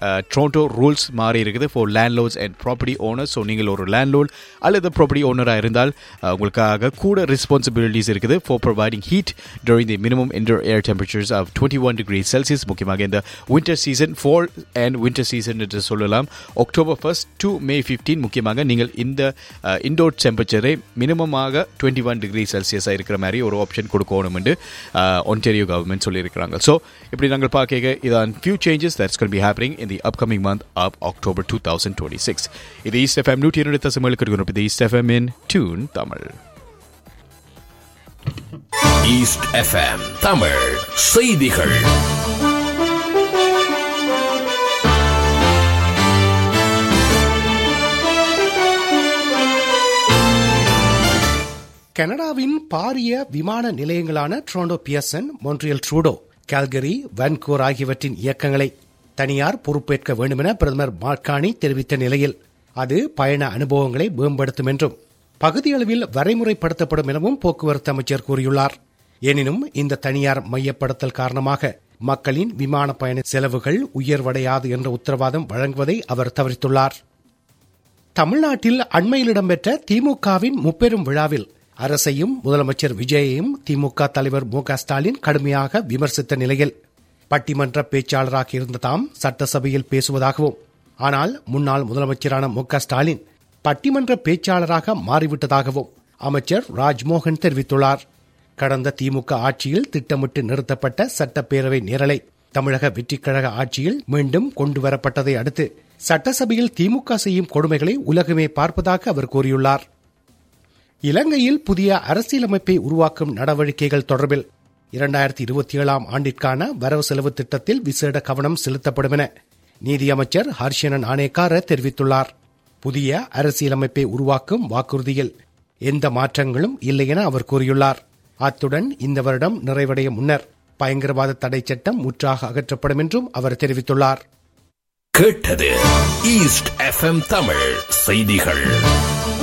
ட்ரோண்டோ rules மாறி இருக்குது for landlords and property owners so நீங்கள் ஒரு லேண்ட்லோட் அல்லது ப்ராப்பர்ட்டி ஓனராக இருந்தால் uh, உங்களுக்காக கூட ரெஸ்பான்சிபிலிட்டிஸ் இருக்குது for providing heat during the minimum indoor air temperatures of 21 degrees Celsius முக்கியமாக இந்த winter season fall and winter season என்று சொல்லலாம் October first to May fifteen முக்கியமாக நீங்கள் இந்த இண்டோர் டெம்பரேச்சரை மினிமமாக டுவெண்ட்டி ஒன் டிகிரி செல்சியஸாக இருக்கிற மாதிரி ஒரு ஆப்ஷன் கொடுக்கணும் என்று ஒன்டேரியோ கவர்மெண்ட் சொல்லியிருக்கிறாங்க ஸோ இப்படி நாங்கள் பார்க்க இதான் few changes that's gonna be happening in the upcoming month of October two thousand twenty six இது ஈஸ்ட் எஃப்எம் நூற்றி இரண்டு தசமலுக்கு இருக்கணும் இது East FM in tune Tamil East FM Tamil செய்திகள் கனடாவின் பாரிய விமான நிலையங்களான Toronto Pearson Montreal Trudeau Calgary Vancouver ஆகியவற்றின் இயக்கங்களை தனியார் பொறுப்பேற்க வேண்டுமென பிரதமர் மார்கானி தெரிவித்த நிலையில் அது பயண அனுபவங்களை மேம்படுத்தும் என்றும் பகுதியளவில் வரைமுறைப்படுத்தப்படும் எனவும் போக்குவரத்து அமைச்சர் கூறியுள்ளார் எனினும் இந்த தனியார் மையப்படுத்தல் காரணமாக மக்களின் விமான பயண செலவுகள் உயர்வடையாது என்ற உத்தரவாதம் வழங்குவதை அவர் தவிர்த்துள்ளார் தமிழ்நாட்டில் அண்மையில் இடம்பெற்ற திமுகவின் முப்பெரும் விழாவில் அரசையும் முதலமைச்சர் விஜயையும் திமுக தலைவர் மு க ஸ்டாலின் கடுமையாக விமர்சித்த நிலையில் பட்டிமன்ற பேச்சாளராக இருந்த தாம் சட்டசபையில் பேசுவதாகவும் ஆனால் முன்னாள் முதலமைச்சரான மு க ஸ்டாலின் பட்டிமன்ற பேச்சாளராக மாறிவிட்டதாகவும் அமைச்சர் ராஜ்மோகன் தெரிவித்துள்ளார் கடந்த திமுக ஆட்சியில் திட்டமிட்டு நிறுத்தப்பட்ட சட்டப்பேரவை நேரலை தமிழக வெற்றிக்கழக ஆட்சியில் மீண்டும் கொண்டுவரப்பட்டதை அடுத்து சட்டசபையில் திமுக செய்யும் கொடுமைகளை உலகமே பார்ப்பதாக அவர் கூறியுள்ளார் இலங்கையில் புதிய அரசியலமைப்பை உருவாக்கும் நடவடிக்கைகள் தொடர்பில் இரண்டாயிரத்தி இருபத்தி ஏழாம் ஆண்டிற்கான வரவு செலவு திட்டத்தில் விசேட கவனம் செலுத்தப்படும் என நீதியமைச்சர் ஹர்ஷனன் ஆனேக்கார தெரிவித்துள்ளார் புதிய அரசியலமைப்பை உருவாக்கும் வாக்குறுதியில் எந்த மாற்றங்களும் இல்லை என அவர் கூறியுள்ளார் அத்துடன் இந்த வருடம் நிறைவடைய முன்னர் பயங்கரவாத தடை சட்டம் முற்றாக அகற்றப்படும் என்றும் அவர் தெரிவித்துள்ளார் கேட்டது ஈஸ்ட் எஃப்எம் தமிழ் செய்திகள்